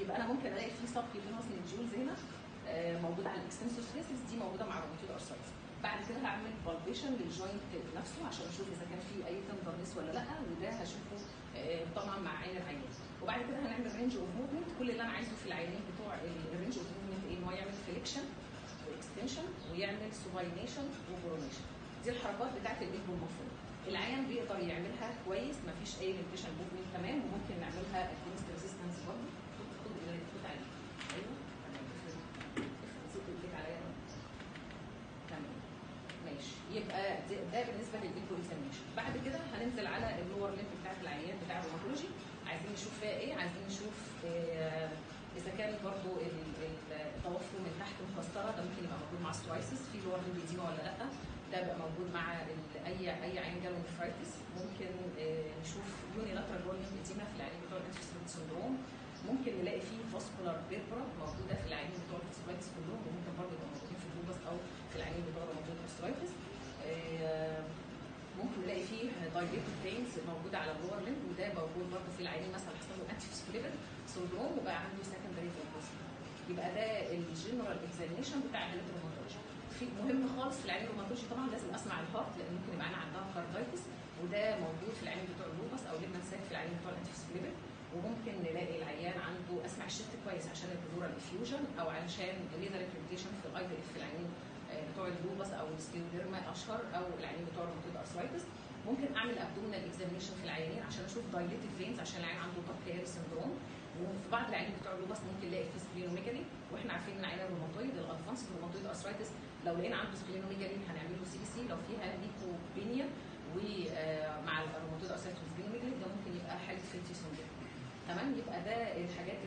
يبقى انا ممكن الاقي في سب كيوتينوس نيدجولز هنا آه، موجوده على الاكستنسور ستريسز دي موجوده مع الروماتويد ارثرايتس بعد كده هعمل بالبيشن للجوينت نفسه عشان اشوف اذا كان في اي تندرنس ولا لا وده هشوفه آه، طبعا مع عين العيان وبعد كده هنعمل رينج اوف موفمنت كل اللي انا عايزه في العيانين بتوع الرينج اوف موفمنت ايه ان هو يعمل فليكشن واكستنشن ويعمل سوباينيشن وبرونيشن دي الحركات بتاعت الايد والمفروض العيان بيقدر يعملها كويس مفيش اي ليميتيشن موفمنت تمام وممكن نعملها اجينست ريزيستنس برضه خد خد الى خد عليه ايوه تمام افرد افرد زق ايديك عليا تمام ماشي يبقى ده, ده بالنسبه للانفو اكزامينشن بعد كده هننزل على اللور ليمف بتاعت العيان بتاع الروماتولوجي عايزين نشوف فيها ايه عايزين نشوف آه، اذا كان برضو ال- ال- التوفر من تحت مكسره ده ممكن يبقى موجود مع سترايسس في لور ليمف ولا لا ده بيبقى موجود مع ال- اي اي عين جاله نفرايتس ممكن آه، نشوف يوني لاترال رول ايديما في العيان بتوع الانفستريت سندروم ممكن نلاقي فيه فاسكولار بيربرا موجوده في العيانين بتوع الانفستريت سندروم وممكن برضه يبقوا موجودين في البوبس او في العيانين بتوع الروماتويد ارثرايتس آه، ممكن نلاقي فيه دايليتد فينز موجوده على اللور ليمب وده موجود برضه في العيانين مثلا حصل له انتي سبليفر سندروم وبقى عنده سكندري فوكس يبقى ده الجنرال اكزامينشن بتاع الروماتولوجي في مهم خالص في العيان الروماتولوجي طبعا لازم اسمع الهارت لان ممكن يبقى انا عندها كاردايتس وده موجود في العيان بتوع اللوبس او ليجمنت ساك في العيان بتوع الانتي سبليفر وممكن نلاقي العيان عنده اسمع الشفت كويس عشان البلورال افيوجن او علشان الليزر امبلمنتيشن في الاي دي اف في العيانين آه، بتوع اللوبس او السكيوديرما اشهر او العيانين بتوع الروماتويد ارثرايتس ممكن اعمل ابدومينال اكزامينشن في العيانين عشان اشوف دايليتد فينز عشان العيان عنده توب كير سندروم وفي بعض العيانين بتوع اللوبس ممكن نلاقي فيه سبلينوميجالي واحنا عارفين ان عيان الروماتويد الادفانس روماتويد ارثرايتس لو لقينا عنده سبلينوميجالي هنعمل له سي بي سي لو فيها ليكوبينيا ومع الروماتويد ارثرايتس والسبلينوميجالي ده ممكن يبقى حاله فيتي سندروم تمام يبقى ده الحاجات